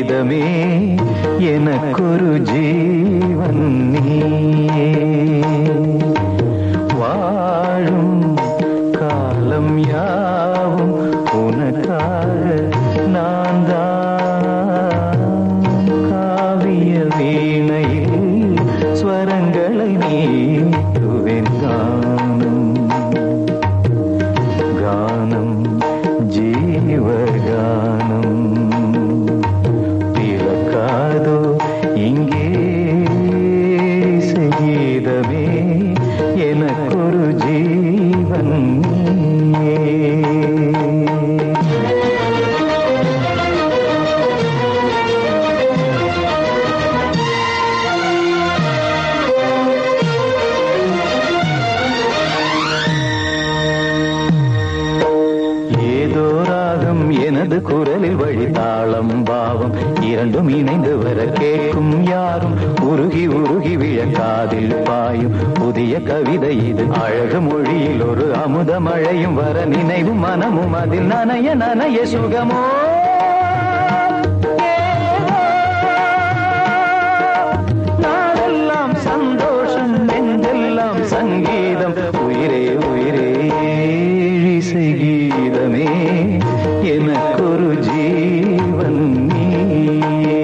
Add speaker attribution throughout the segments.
Speaker 1: கீதமே எனக்கொரு ஜீவன் நீயே வாழும் காலம் யாவும் உனக்காக நான் தான் காவிய வீணையில் ஸ்வரங்களை நீட்டுவேன் காணும் கானம் ஜீவகானம் பிறக்காதோ இங்கே செய்தமே எனக்கொரு ஜீவன் நீயே. ஏதோ ராகம் எனது குரலில் வழி தாளம் பாவம் இரண்டும் இணைந்து வர கேட்கும் யாரும் உருகி உருகி விழ காதில் பாயும் புதிய கவிதை இது அழகு மொழியில் ஒரு அமுத மழையும் வர நினைவும் மனமும் அதில் நனைய நனைய சுகமோ நாளெல்லாம் சந்தோஷம் நெஞ்செல்லாம் சங்கீதம் உயிரே உயிரே இசை கீதமே எனக்கொரு ஜீவன் நீயே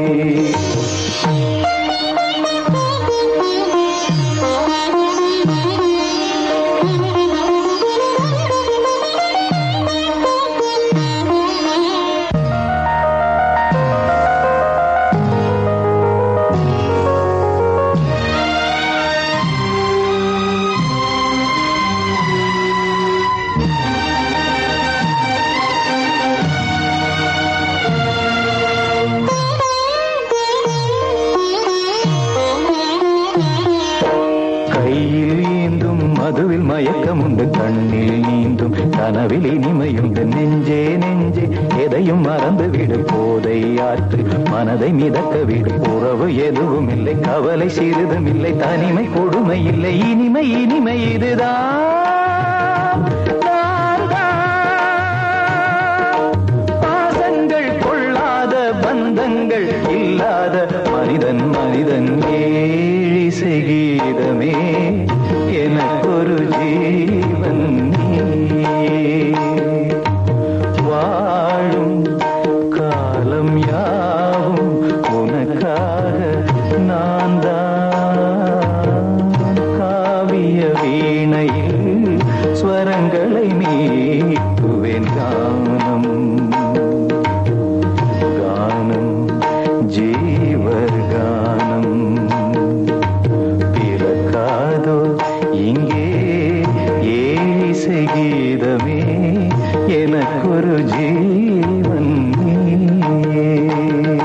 Speaker 1: கையில் நீந்தும் மதுவில் மயக்கம் உண்டு கண்ணில் நீந்தும் கனவில் இனிமையுண்டு நெஞ்சே நெஞ்சே எதையும் மறந்து விடு போதை ஆற்று மனதை மிதக்க விடு உறவு எதுவும் இல்லை கவலை சிறிதும் இல்லை தனிமை கொடுமை இல்லை இனிமை இனிமை இதுதான் நான்தான். பாசங்கள் கொள்ளாத பந்தங்கள் இல்லாத மனிதன் மனிதன் ஏழிசை கீதமே எனக்கொரு ஜீவன் நீயே. வாழும் காலம் யாவும் உனக்காக நான் தான் காவிய வீணையில் ஸ்வரங்களை மீட்டுவேன் கானம் கானம் ஜீவகானம் பிறக்காதோ இங்கே ஏசை கீதமே எனக்கொரு ஜீவன் நீயே